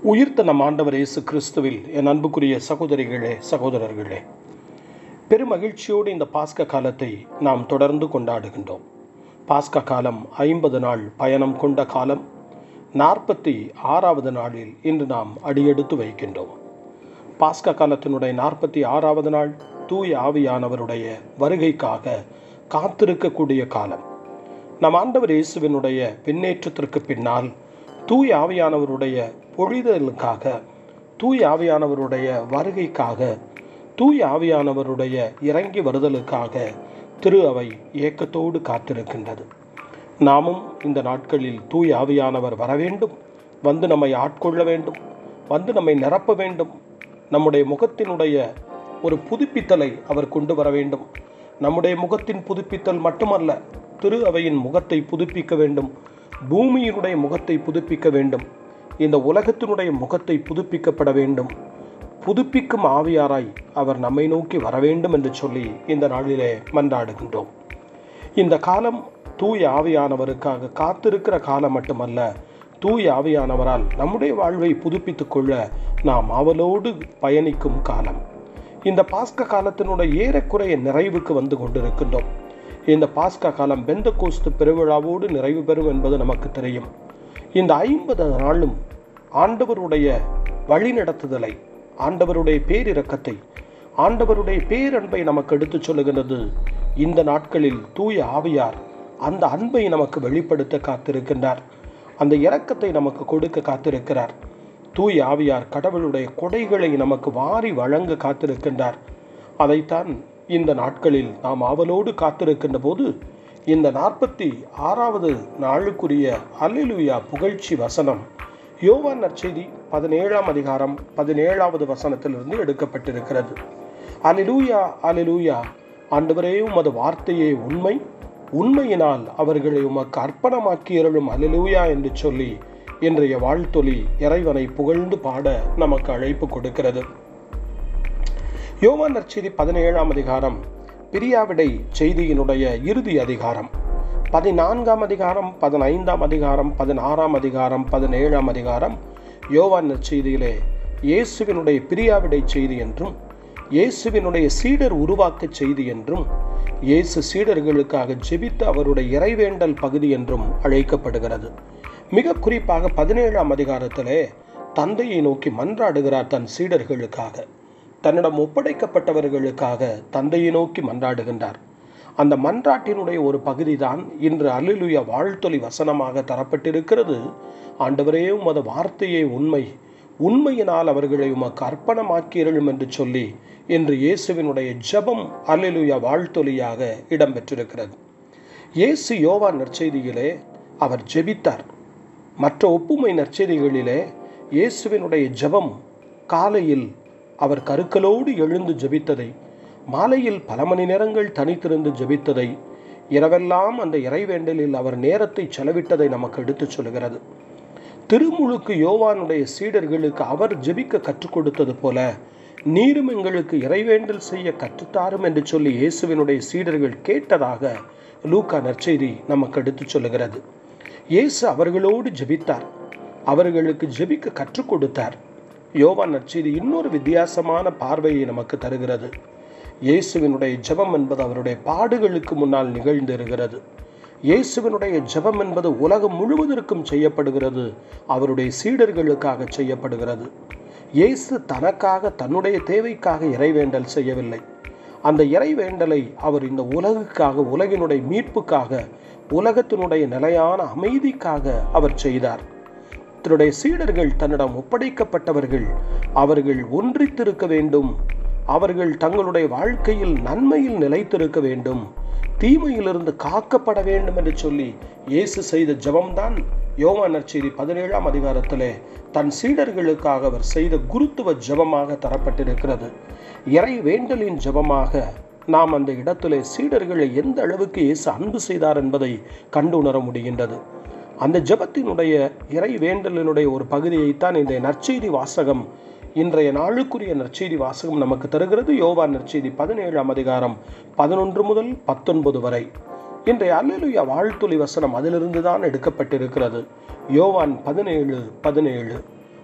உயிர்த்த நம் ஆண்டவர் இயேசு கிறிஸ்துவில் என் அன்புக்குரிய சகோதரிகளே சகோதரர்களே பெருமகிழ்ச்சியோடு இந்த பாஸ்க காலத்தை நாம் தொடர்ந்து கொண்டாடுகின்றோம் பாஸ்க காலம் ஐம்பது நாள் பயணம் கொண்ட காலம் நாற்பத்தி ஆறாவது நாளில் இன்று நாம் அடியெடுத்து வைக்கின்றோம் பாஸ்க காலத்தினுடைய நாற்பத்தி ஆறாவது நாள் தூய ஆவியானவருடைய வருகைக்காக காத்திருக்கக்கூடிய காலம் நம் ஆண்டவர் இயேசுவினுடைய பின்னேற்றத்திற்கு பின்னால் தூய ஆவியானவருடைய பொழிதலுக்காக தூய ஆவியானவருடைய வருகைக்காக தூய ஆவியானவருடைய இறங்கி வருதலுக்காக திரு அவை ஏக்கத்தோடு காத்திருக்கின்றது நாமும் இந்த நாட்களில் தூய ஆவியானவர் வர வேண்டும் வந்து நம்மை ஆட்கொள்ள வேண்டும் வந்து நம்மை நிரப்ப வேண்டும் நம்முடைய முகத்தினுடைய ஒரு புதுப்பித்தலை அவர் கொண்டு வர வேண்டும் நம்முடைய முகத்தின் புதுப்பித்தல் மட்டுமல்ல திரு அவையின் முகத்தை புதுப்பிக்க வேண்டும் பூமியினுடைய முகத்தை புதுப்பிக்க வேண்டும் இந்த உலகத்தினுடைய முகத்தை புதுப்பிக்கப்பட வேண்டும் புதுப்பிக்கும் ஆவியாராய் அவர் நம்மை நோக்கி வர வேண்டும் என்று சொல்லி இந்த நாளிலே மன்றாடுகின்றோம் இந்த காலம் தூய ஆவியானவருக்காக காத்திருக்கிற காலம் மட்டுமல்ல தூய ஆவியானவரால் நம்முடைய வாழ்வை புதுப்பித்துக் கொள்ள நாம் அவளோடு பயணிக்கும் காலம் இந்த பாஸ்க காலத்தினுடைய ஏறக்குறைய நிறைவுக்கு வந்து கொண்டிருக்கின்றோம் இந்த பாஸ்கா காலம் பெந்த கோஸ்து பெருவிழாவோடு நிறைவு பெறும் என்பது நமக்கு தெரியும் இந்த ஐம்பது நாளும் ஆண்டவருடைய வழிநடத்துதலை ஆண்டவருடைய பேரிரக்கத்தை ஆண்டவருடைய பேரன்பை நமக்கு எடுத்துச் சொல்லுகிறது இந்த நாட்களில் தூய ஆவியார் அந்த அன்பை நமக்கு வெளிப்படுத்த காத்திருக்கின்றார் அந்த இரக்கத்தை நமக்கு கொடுக்க காத்திருக்கிறார் தூய ஆவியார் கடவுளுடைய கொடைகளை நமக்கு வாரி வழங்க காத்திருக்கின்றார் அதைத்தான் இந்த நாட்களில் நாம் அவளோடு காத்திருக்கின்ற போது இந்த நாற்பத்தி ஆறாவது நாளுக்குரிய அல்லிலுயா புகழ்ச்சி வசனம் யோவான் நற்செய்தி பதினேழாம் அதிகாரம் பதினேழாவது வசனத்திலிருந்து எடுக்கப்பட்டிருக்கிறது அலிலூயா அலிலூயா ஆண்டவரே உமது வார்த்தையே உண்மை உண்மையினால் அவர்களை உமக்கு அர்ப்பணமாக்கியருளும் அலிலூயா என்று சொல்லி இன்றைய வாழ்த்தொலி இறைவனை புகழ்ந்து பாட நமக்கு அழைப்பு கொடுக்கிறது யோவான் நற்செய்தி பதினேழாம் அதிகாரம் பிரியாவிடை செய்தியினுடைய இறுதி அதிகாரம் பதினான்காம் அதிகாரம் பதினைந்தாம் அதிகாரம் பதினாறாம் அதிகாரம் பதினேழாம் அதிகாரம் யோவான் நற்செய்தியிலே இயேசுவினுடைய பிரியாவிடை செய்தி என்றும் இயேசுவினுடைய சீடர் உருவாக்க செய்தி என்றும் இயேசு சீடர்களுக்காக ஜெபித்த அவருடைய இறைவேண்டல் பகுதி என்றும் அழைக்கப்படுகிறது மிக குறிப்பாக பதினேழாம் அதிகாரத்திலே தந்தையை நோக்கி மன்றாடுகிறார் தன் சீடர்களுக்காக தன்னிடம் ஒப்படைக்கப்பட்டவர்களுக்காக தந்தையை நோக்கி மன்றாடுகின்றார் அந்த மன்றாட்டினுடைய ஒரு பகுதி தான் இன்று அல்லிலுய வாழ்த்தொலி வசனமாக தரப்பட்டிருக்கிறது ஆண்டவரே உமது வார்த்தையே உண்மை உண்மையினால் அவர்களை உமக்கு அர்ப்பணமாக்கியர்களும் என்று சொல்லி இன்று இயேசுவினுடைய ஜபம் அல்லிலுய வாழ்த்தொலியாக இடம்பெற்றிருக்கிறது இயேசு யோவா நற்செய்தியிலே அவர் ஜெபித்தார் மற்ற ஒப்புமை நற்செய்திகளிலே இயேசுவினுடைய ஜபம் காலையில் அவர் கருக்களோடு எழுந்து ஜெபித்ததை மாலையில் பல மணி நேரங்கள் தனித்திருந்து ஜெபித்ததை இரவெல்லாம் அந்த இறைவேண்டலில் அவர் நேரத்தை செலவிட்டதை நமக்கு எடுத்துச் சொல்கிறது திருமுழுக்கு யோவானுடைய சீடர்களுக்கு அவர் ஜெபிக்க கற்றுக் கொடுத்தது போல நீரும் எங்களுக்கு இறைவேண்டல் செய்ய கற்றுத்தாரும் என்று சொல்லி இயேசுவினுடைய சீடர்கள் கேட்டதாக லூக்கா நற்செய்தி நமக்கு எடுத்துச் சொல்லுகிறது இயேசு அவர்களோடு ஜெபித்தார் அவர்களுக்கு ஜெபிக்க கற்றுக் கொடுத்தார் யோவான் நற்செய்தி இன்னொரு வித்தியாசமான பார்வையை நமக்கு தருகிறது இயேசுவினுடைய ஜெபம் என்பது அவருடைய பாடுகளுக்கு முன்னால் நிகழ்ந்திருக்கிறது இயேசுவினுடைய ஜெபம் என்பது உலகம் முழுவதற்கும் செய்யப்படுகிறது அவருடைய சீடர்களுக்காக செய்யப்படுகிறது இயேசு தனக்காக தன்னுடைய தேவைக்காக இறைவேண்டல் செய்யவில்லை அந்த இறைவேண்டலை அவர் இந்த உலகுக்காக உலகினுடைய மீட்புக்காக உலகத்தினுடைய நிலையான அமைதிக்காக அவர் செய்தார் தன்னுடைய சீடர்கள் தன்னிடம் ஒப்படைக்கப்பட்டவர்கள் அவர்கள் ஒன்றித்திருக்க வேண்டும் அவர்கள் தங்களுடைய வாழ்க்கையில் நன்மையில் நிலைத்திருக்க வேண்டும் தீமையிலிருந்து காக்கப்பட வேண்டும் என்று சொல்லி இயேசு செய்த ஜபம்தான் யோவா நற்செய்தி பதினேழாம் அதிகாரத்திலே தன் சீடர்களுக்காக அவர் செய்த குருத்துவ ஜபமாக தரப்பட்டிருக்கிறது இறை வேண்டலின் ஜபமாக நாம் அந்த இடத்திலே சீடர்களை எந்த அளவுக்கு இயேசு அன்பு செய்தார் என்பதை கண்டு உணர முடிகின்றது அந்த ஜபத்தினுடைய இறை வேண்டலினுடைய ஒரு பகுதியைத்தான் இந்த நற்செய்தி வாசகம் இன்றைய நாளுக்குரிய நற்செய்தி வாசகம் நமக்கு தருகிறது யோவான் நற்செய்தி பதினேழாம் அதிகாரம் பதினொன்று முதல் பத்தொன்பது வரை இன்றைய அல்லேலுயா வாழ்த்துளி வசனம் அதிலிருந்து தான் எடுக்கப்பட்டிருக்கிறது யோவான் பதினேழு பதினேழு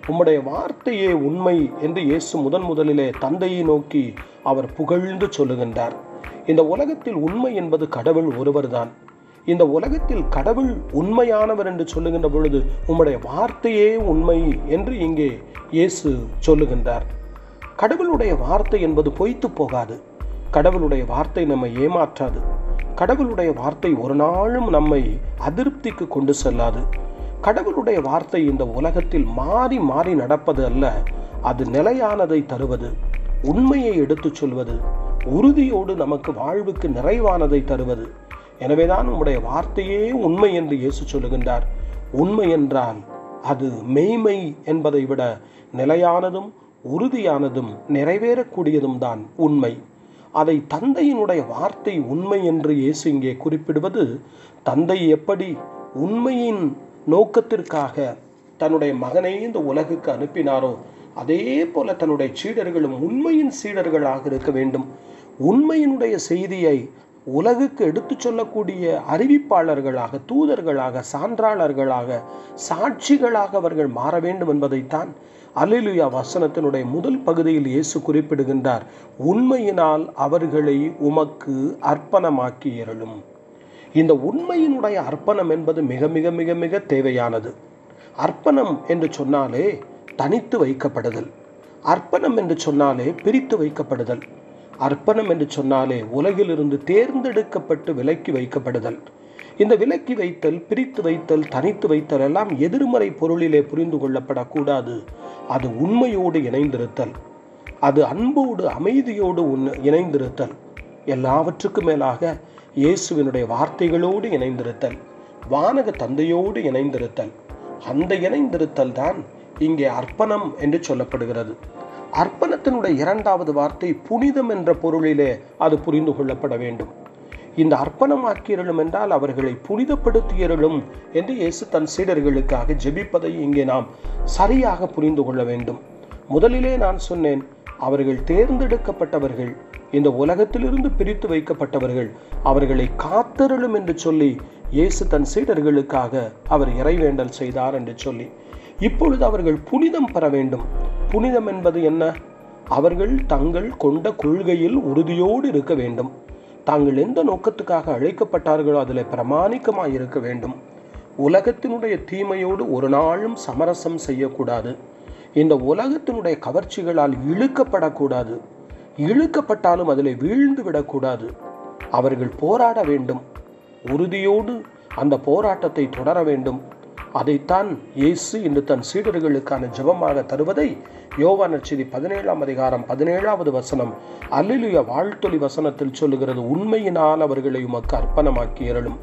உம்முடைய வார்த்தையே உண்மை என்று இயேசு முதன் முதலிலே தந்தையை நோக்கி அவர் புகழ்ந்து சொல்லுகின்றார் இந்த உலகத்தில் உண்மை என்பது கடவுள் ஒருவர்தான் இந்த உலகத்தில் கடவுள் உண்மையானவர் என்று சொல்லுகின்ற பொழுது உம்முடைய வார்த்தையே உண்மை என்று இங்கே இயேசு சொல்லுகின்றார் கடவுளுடைய வார்த்தை என்பது பொய்த்து போகாது கடவுளுடைய வார்த்தை நம்மை ஏமாற்றாது கடவுளுடைய வார்த்தை ஒரு நாளும் நம்மை அதிருப்திக்கு கொண்டு செல்லாது கடவுளுடைய வார்த்தை இந்த உலகத்தில் மாறி மாறி நடப்பது அல்ல அது நிலையானதை தருவது உண்மையை எடுத்துச் சொல்வது உறுதியோடு நமக்கு வாழ்வுக்கு நிறைவானதை தருவது எனவேதான் உம்முடைய வார்த்தையே உண்மை என்று இயேசு சொல்லுகின்றார் உண்மை என்றால் அது மெய்மை என்பதை விட நிலையானதும் உறுதியானதும் நிறைவேறக்கூடியதும் தான் உண்மை அதை தந்தையினுடைய வார்த்தை உண்மை என்று இயேசு இங்கே குறிப்பிடுவது தந்தை எப்படி உண்மையின் நோக்கத்திற்காக தன்னுடைய மகனை இந்த உலகுக்கு அனுப்பினாரோ அதே போல தன்னுடைய சீடர்களும் உண்மையின் சீடர்களாக இருக்க வேண்டும் உண்மையினுடைய செய்தியை உலகுக்கு எடுத்துச் சொல்லக்கூடிய அறிவிப்பாளர்களாக தூதர்களாக சான்றாளர்களாக சாட்சிகளாக அவர்கள் மாற வேண்டும் என்பதைத்தான் அல்லேலூயா வசனத்தினுடைய முதல் பகுதியில் இயேசு குறிப்பிடுகின்றார் உண்மையினால் அவர்களை உமக்கு அர்ப்பணமாக்கி எறலும் இந்த உண்மையினுடைய அர்ப்பணம் என்பது மிக மிக மிக மிக தேவையானது அர்ப்பணம் என்று சொன்னாலே தனித்து வைக்கப்படுதல் அர்ப்பணம் என்று சொன்னாலே பிரித்து வைக்கப்படுதல் அர்ப்பணம் என்று சொன்னாலே உலகிலிருந்து தேர்ந்தெடுக்கப்பட்டு விலக்கி வைக்கப்படுதல் இந்த விலக்கி வைத்தல் பிரித்து வைத்தல் தனித்து வைத்தல் எல்லாம் எதிர்மறை பொருளிலே புரிந்து கொள்ளப்படக்கூடாது அது உண்மையோடு இணைந்திருத்தல் அது அன்போடு அமைதியோடு உன் இணைந்திருத்தல் எல்லாவற்றுக்கும் மேலாக இயேசுவினுடைய வார்த்தைகளோடு இணைந்திருத்தல் வானக தந்தையோடு இணைந்திருத்தல் அந்த இணைந்திருத்தல் தான் இங்கே அர்ப்பணம் என்று சொல்லப்படுகிறது அர்ப்பணத்தினுடைய இரண்டாவது வார்த்தை புனிதம் என்ற பொருளிலே அது புரிந்து கொள்ளப்பட வேண்டும் இந்த அர்ப்பணமாக்கியருளும் என்றால் அவர்களை புனிதப்படுத்தியருளும் என்று இயேசு தன் சீடர்களுக்காக ஜெபிப்பதை இங்கே நாம் சரியாக புரிந்து கொள்ள வேண்டும் முதலிலே நான் சொன்னேன் அவர்கள் தேர்ந்தெடுக்கப்பட்டவர்கள் இந்த உலகத்திலிருந்து பிரித்து வைக்கப்பட்டவர்கள் அவர்களை காத்தருளும் என்று சொல்லி இயேசு தன் சீடர்களுக்காக அவர் இறைவேண்டல் செய்தார் என்று சொல்லி இப்பொழுது அவர்கள் புனிதம் பெற வேண்டும் புனிதம் என்பது என்ன அவர்கள் தங்கள் கொண்ட கொள்கையில் உறுதியோடு இருக்க வேண்டும் தாங்கள் எந்த நோக்கத்துக்காக அழைக்கப்பட்டார்களோ அதில் பிரமாணிக்கமாய் இருக்க வேண்டும் உலகத்தினுடைய தீமையோடு ஒரு நாளும் சமரசம் செய்யக்கூடாது இந்த உலகத்தினுடைய கவர்ச்சிகளால் இழுக்கப்படக்கூடாது இழுக்கப்பட்டாலும் அதில் வீழ்ந்து விடக்கூடாது அவர்கள் போராட வேண்டும் உறுதியோடு அந்த போராட்டத்தை தொடர வேண்டும் அதைத்தான் இயேசு இன்று தன் சீடர்களுக்கான ஜெபமாக தருவதை யோவான் நற்செய்தி பதினேழாம் அதிகாரம் பதினேழாவது வசனம் அல்லிலுய வாழ்த்தொலி வசனத்தில் சொல்லுகிறது உண்மையினால் அவர்களை உமக்கு அர்ப்பணமாக்கி எறலும்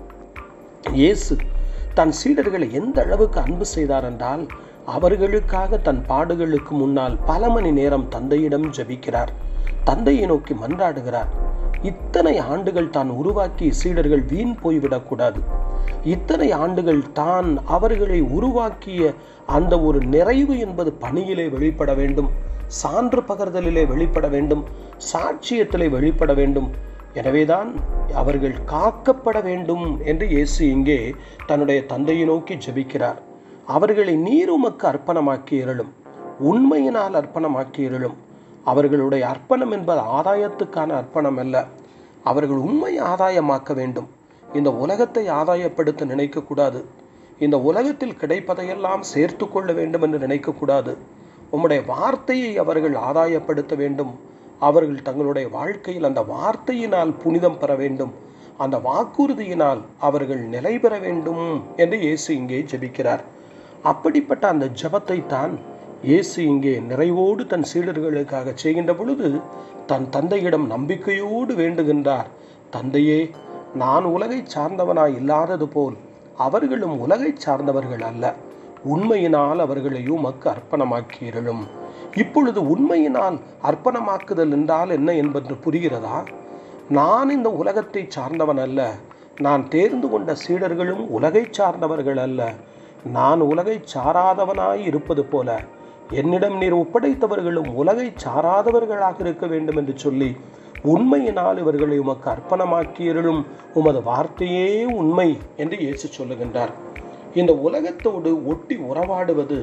இயேசு தன் சீடர்களை எந்த அளவுக்கு அன்பு செய்தார் என்றால் அவர்களுக்காக தன் பாடுகளுக்கு முன்னால் பல மணி நேரம் தந்தையிடம் ஜெபிக்கிறார் தந்தையை நோக்கி மன்றாடுகிறார் இத்தனை ஆண்டுகள் தான் உருவாக்கி சீடர்கள் வீண் போய்விடக்கூடாது இத்தனை ஆண்டுகள் தான் அவர்களை உருவாக்கிய அந்த ஒரு நிறைவு என்பது பணியிலே வெளிப்பட வேண்டும் சான்று பகர்தலிலே வெளிப்பட வேண்டும் சாட்சியத்திலே வெளிப்பட வேண்டும் எனவேதான் அவர்கள் காக்கப்பட வேண்டும் என்று இயேசு இங்கே தன்னுடைய தந்தையை நோக்கி ஜெபிக்கிறார் அவர்களை நீர் உமக்கு அர்ப்பணமாக்கி இருளும் உண்மையினால் அர்ப்பணமாக்கி இருளும் அவர்களுடைய அர்ப்பணம் என்பது ஆதாயத்துக்கான அர்ப்பணம் அல்ல அவர்கள் உண்மை ஆதாயமாக்க வேண்டும் இந்த உலகத்தை ஆதாயப்படுத்த நினைக்கக்கூடாது இந்த உலகத்தில் கிடைப்பதையெல்லாம் சேர்த்து கொள்ள வேண்டும் என்று நினைக்கக்கூடாது உம்முடைய வார்த்தையை அவர்கள் ஆதாயப்படுத்த வேண்டும் அவர்கள் தங்களுடைய வாழ்க்கையில் அந்த வார்த்தையினால் புனிதம் பெற வேண்டும் அந்த வாக்குறுதியினால் அவர்கள் நிலை பெற வேண்டும் என்று இயேசு இங்கே ஜெபிக்கிறார் அப்படிப்பட்ட அந்த ஜபத்தை தான் இயேசு இங்கே நிறைவோடு தன் சீடர்களுக்காக செய்கின்ற பொழுது தன் தந்தையிடம் நம்பிக்கையோடு வேண்டுகின்றார் தந்தையே நான் உலகை சார்ந்தவனாய் இல்லாதது போல் அவர்களும் உலகை சார்ந்தவர்கள் அல்ல உண்மையினால் அவர்களை உமக்கு அர்ப்பணமாக்கி இருளும் இப்பொழுது உண்மையினால் அர்ப்பணமாக்குதல் என்றால் என்ன என்பது புரிகிறதா நான் இந்த உலகத்தை சார்ந்தவன் அல்ல நான் தேர்ந்து கொண்ட சீடர்களும் உலகை சார்ந்தவர்கள் அல்ல நான் உலகை சாராதவனாய் இருப்பது போல என்னிடம் நீர் ஒப்படைத்தவர்களும் உலகை சாராதவர்களாக இருக்க வேண்டும் என்று சொல்லி உண்மையினால் இவர்களை உமக்கு அர்ப்பணமாக்கியருளும் உமது வார்த்தையே உண்மை என்று இயேசு சொல்லுகின்றார் இந்த உலகத்தோடு ஒட்டி உறவாடுவது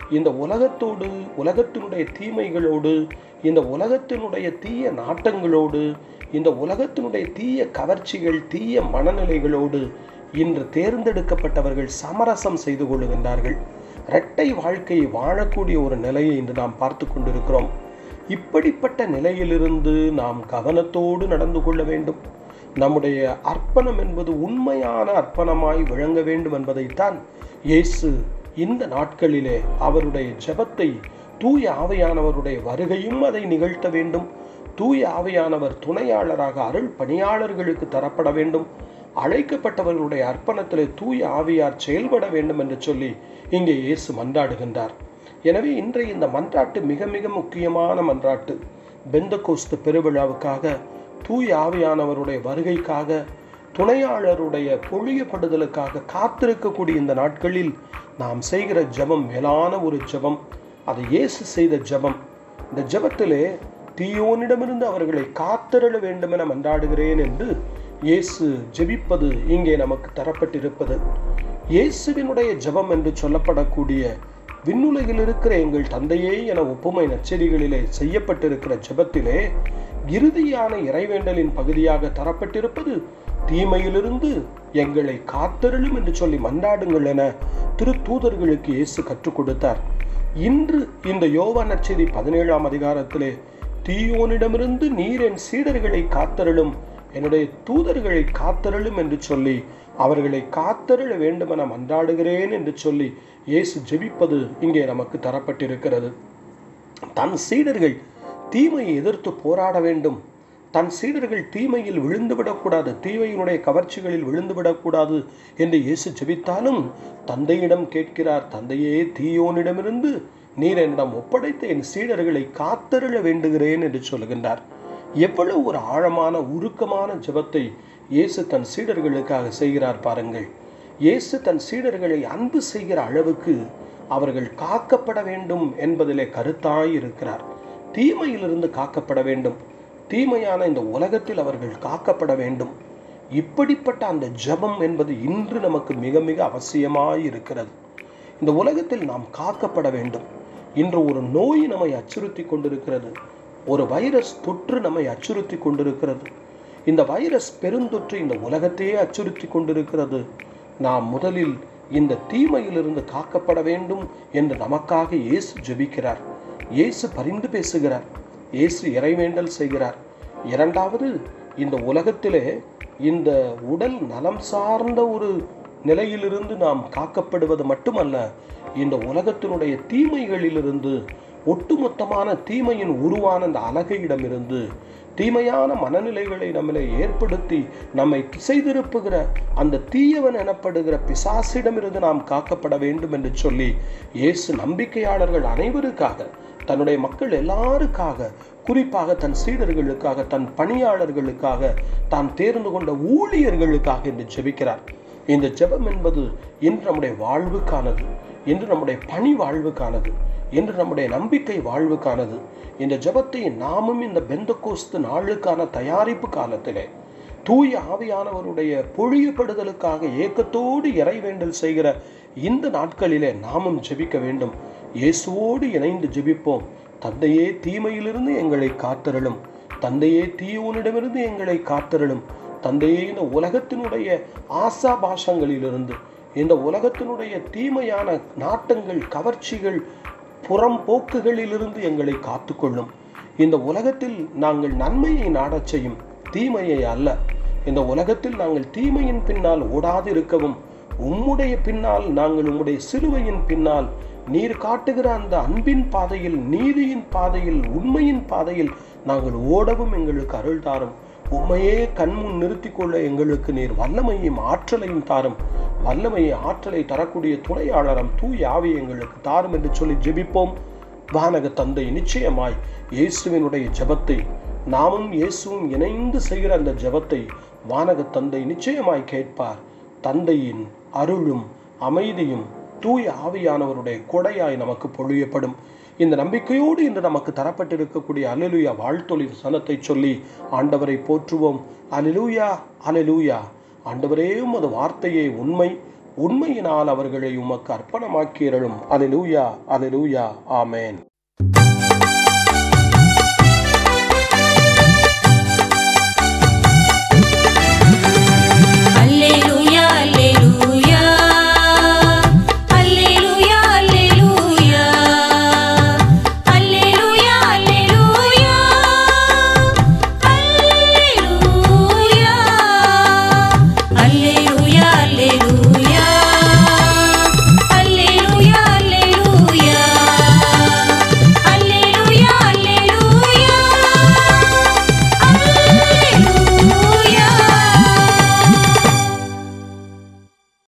இந்த உலகத்தோடு உலகத்தினுடைய தீமைகளோடு இந்த உலகத்தினுடைய தீய நாட்டங்களோடு இந்த உலகத்தினுடைய தீய கவர்ச்சிகள் தீய மனநிலைகளோடு இன்று தேர்ந்தெடுக்கப்பட்டவர்கள் சமரசம் செய்து கொள்ளுகின்றார்கள் இரட்டை வாழ்க்கையை வாழக்கூடிய ஒரு நிலையை இன்று நாம் பார்த்து கொண்டிருக்கிறோம் இப்படிப்பட்ட நிலையிலிருந்து நாம் கவனத்தோடு நடந்து கொள்ள வேண்டும் நம்முடைய அர்ப்பணம் என்பது உண்மையான அர்ப்பணமாய் விளங்க வேண்டும் என்பதைத்தான் இயேசு இந்த நாட்களிலே அவருடைய ஜெபத்தை தூய ஆவையானவருடைய வருகையும் அதை நிகழ்த்த வேண்டும் தூய ஆவையானவர் துணையாளராக அருள் பணியாளர்களுக்கு தரப்பட வேண்டும் அழைக்கப்பட்டவர்களுடைய அர்ப்பணத்திலே தூய ஆவியார் செயல்பட வேண்டும் என்று சொல்லி இங்கே இயேசு மன்றாடுகின்றார் எனவே இன்றைய இந்த மன்றாட்டு மிக மிக முக்கியமான மன்றாட்டு பெந்தகோஸ்து பெருவிழாவுக்காக தூய ஆவியானவருடைய வருகைக்காக துணையாளருடைய பொழியப்படுதலுக்காக காத்திருக்கக்கூடிய இந்த நாட்களில் நாம் செய்கிற ஜெபம் மேலான ஒரு ஜெபம் அது இயேசு செய்த ஜெபம் இந்த ஜெபத்திலே தீயோனிடமிருந்து அவர்களை காத்திரள வேண்டும் என மன்றாடுகிறேன் என்று இயேசு ஜெபிப்பது இங்கே நமக்கு தரப்பட்டிருப்பது இயேசுவினுடைய ஜெபம் என்று சொல்லப்படக்கூடிய விண்ணுலகில் இருக்கிற எங்கள் தந்தையே என ஒப்புமை நச்செடிகளிலே செய்யப்பட்டிருக்கிற ஜெபத்திலே இறுதியான இறைவேண்டலின் பகுதியாக தரப்பட்டிருப்பது தீமையிலிருந்து எங்களை காத்தருளும் என்று சொல்லி மன்றாடுங்கள் என திருத்தூதர்களுக்கு இயேசு கற்றுக் கொடுத்தார் இன்று இந்த யோவா நற்செய்தி பதினேழாம் அதிகாரத்திலே தீயோனிடமிருந்து நீர் என் சீடர்களை காத்தருளும் என்னுடைய தூதர்களை காத்தருளும் என்று சொல்லி அவர்களை காத்தருள வேண்டுமென மன்றாடுகிறேன் என்று சொல்லி இயேசு ஜெபிப்பது இங்கே நமக்கு தரப்பட்டிருக்கிறது தன் சீடர்கள் தீமையை எதிர்த்து போராட வேண்டும் தன் சீடர்கள் தீமையில் விழுந்துவிடக்கூடாது தீமையினுடைய கவர்ச்சிகளில் விழுந்துவிடக்கூடாது என்று இயேசு ஜெபித்தாலும் தந்தையிடம் கேட்கிறார் தந்தையே தீயோனிடமிருந்து நீர் என்னிடம் ஒப்படைத்த என் சீடர்களை காத்தருள வேண்டுகிறேன் என்று சொல்கின்றார் எவ்வளவு ஒரு ஆழமான உருக்கமான ஜெபத்தை இயேசு தன் சீடர்களுக்காக செய்கிறார் பாருங்கள் இயேசு தன் சீடர்களை அன்பு செய்கிற அளவுக்கு அவர்கள் காக்கப்பட வேண்டும் என்பதிலே கருத்தாய் இருக்கிறார் தீமையிலிருந்து காக்கப்பட வேண்டும் தீமையான இந்த உலகத்தில் அவர்கள் காக்கப்பட வேண்டும் இப்படிப்பட்ட அந்த ஜெபம் என்பது இன்று நமக்கு மிக மிக அவசியமாய் இருக்கிறது இந்த உலகத்தில் நாம் காக்கப்பட வேண்டும் இன்று ஒரு நோய் நம்மை அச்சுறுத்தி கொண்டிருக்கிறது ஒரு வைரஸ் தொற்று நம்மை அச்சுறுத்தி கொண்டிருக்கிறது இந்த வைரஸ் பெருந்தொற்று இந்த உலகத்தையே அச்சுறுத்தி கொண்டிருக்கிறது நாம் முதலில் இந்த தீமையிலிருந்து காக்கப்பட வேண்டும் என்று நமக்காக இயேசு ஜெபிக்கிறார் இயேசு பரிந்து பேசுகிறார் இயேசு இறைவேண்டல் செய்கிறார் இரண்டாவது இந்த உலகத்திலே இந்த உடல் நலம் சார்ந்த ஒரு நிலையிலிருந்து நாம் காக்கப்படுவது மட்டுமல்ல இந்த உலகத்தினுடைய தீமைகளிலிருந்து ஒட்டுமொத்தமான தீமையின் உருவான அந்த அழகையிடமிருந்து தீமையான மனநிலைகளை நம்மளை ஏற்படுத்தி நம்மை திசை திருப்புகிற அந்த தீயவன் எனப்படுகிற பிசாசிடமிருந்து நாம் காக்கப்பட வேண்டும் என்று சொல்லி இயேசு நம்பிக்கையாளர்கள் அனைவருக்காக தன்னுடைய மக்கள் எல்லாருக்காக குறிப்பாக தன் சீடர்களுக்காக தன் பணியாளர்களுக்காக தான் தேர்ந்து கொண்ட ஊழியர்களுக்காக என்று ஜெபிக்கிறார் இந்த ஜெபம் என்பது இன்று நம்முடைய வாழ்வுக்கானது இன்று நம்முடைய பணி வாழ்வுக்கானது இன்று நம்முடைய நம்பிக்கை வாழ்வுக்கானது இந்த ஜெபத்தை நாமும் இந்த பெந்தகோஸ்து நாளுக்கான தயாரிப்பு காலத்திலே தூய ஆவியானவருடைய பொழியப்படுதலுக்காக ஏக்கத்தோடு இறைவேண்டல் செய்கிற இந்த நாட்களிலே நாமும் ஜெபிக்க வேண்டும் இயேசுவோடு இணைந்து ஜெபிப்போம் தந்தையே தீமையிலிருந்து எங்களை காத்தருளும் தந்தையே தீயோனிடமிருந்து எங்களை காத்தருளும் தந்தையே இந்த உலகத்தினுடைய ஆசா பாஷங்களிலிருந்து இந்த உலகத்தினுடைய தீமையான நாட்டங்கள் கவர்ச்சிகள் புறம்போக்குகளிலிருந்து எங்களை காத்துக்கொள்ளும் இந்த உலகத்தில் நாங்கள் நன்மையை நாடச் செய்யும் தீமையை அல்ல இந்த உலகத்தில் நாங்கள் தீமையின் பின்னால் ஓடாதிருக்கவும் உம்முடைய பின்னால் நாங்கள் உம்முடைய சிலுவையின் பின்னால் நீர் காட்டுகிற அந்த அன்பின் பாதையில் நீதியின் பாதையில் உண்மையின் பாதையில் நாங்கள் ஓடவும் எங்களுக்கு அருள் தாரும் உண்மையே கண்முன் நிறுத்திக் கொள்ள எங்களுக்கு நீர் வல்லமையும் ஆற்றலையும் தாரும் வல்லமையை ஆற்றலை தரக்கூடிய துணையாளரம் தூய் ஆவி எங்களுக்கு தாரும் என்று சொல்லி ஜெபிப்போம் வானக தந்தை நிச்சயமாய் இயேசுவினுடைய ஜெபத்தை நாமும் இயேசுவும் இணைந்து செய்கிற அந்த ஜெபத்தை வானக தந்தை நிச்சயமாய் கேட்பார் தந்தையின் அருளும் அமைதியும் தூய ஆவியானவருடைய கொடையாய் நமக்கு பொழியப்படும் இந்த நம்பிக்கையோடு இன்று நமக்கு தரப்பட்டிருக்கக்கூடிய அலலுயா வாழ்த்தொழில் சனத்தை சொல்லி ஆண்டவரை போற்றுவோம் அலிலூயா அலலூயா ஆண்டவரே உமது வார்த்தையே உண்மை உண்மையினால் அவர்களை உமக்கு அர்ப்பணமாக்கியருளும் அலிலூயா அலிலூயா ஆமேன்